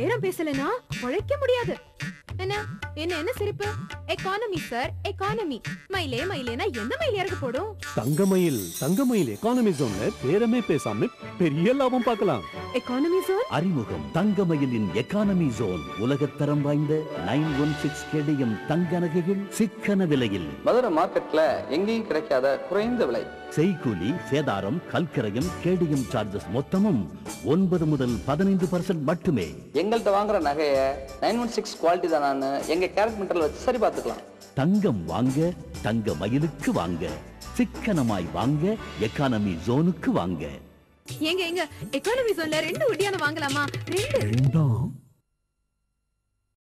பேரம் பேசலனா உழைக்க முடியாது என்ன என்ன என்ன சிரிப்பு எக்கானமி சார் எக்கானமி மயிலே மயிலேனா எந்த மயில் இறகு போடும் தங்கமயில் தங்கமயில் எக்கானமி ஜோன்ல பேரமே பேசாம பெரிய லாபம் பார்க்கலாம் எக்கானமி ஜோன் அறிமுகம் தங்கமயிலின் எக்கானமி ஜோன் உலகத்தரம் வாய்ந்த நைன் ஒன் சிக்ஸ் கேடிஎம் தங்க நகைகள் சிக்கன விலையில் மதுரை மார்க்கெட்ல எங்கேயும் கிடைக்காத குறைந்த விலை செய்கூலி சேதாரம் கல்கரையும் கேடிஎம் சார்ஜஸ் மொத்தமும் ஒன்பது முதல் பதினைந்து பர்சன்ட் மட்டுமே எங்கள்கிட்ட வாங்குற நகைய நைன் ஒன் சிக்ஸ் குவாலிட்டி தானான்னு எங்க கேரட் மீட்டர்ல வச்சு சரி பார்த்துக்கலாம் தங்கம் வாங்க தங்க மயிலுக்கு வாங்க சிக்கனமாய் வாங்க எக்கானமி ஜோனுக்கு வாங்க ஏங்க எங்க எக்கானமி ஜோன்ல ரெண்டு ஒட்டியான வாங்கலாமா ரெண்டு வேண்டாம்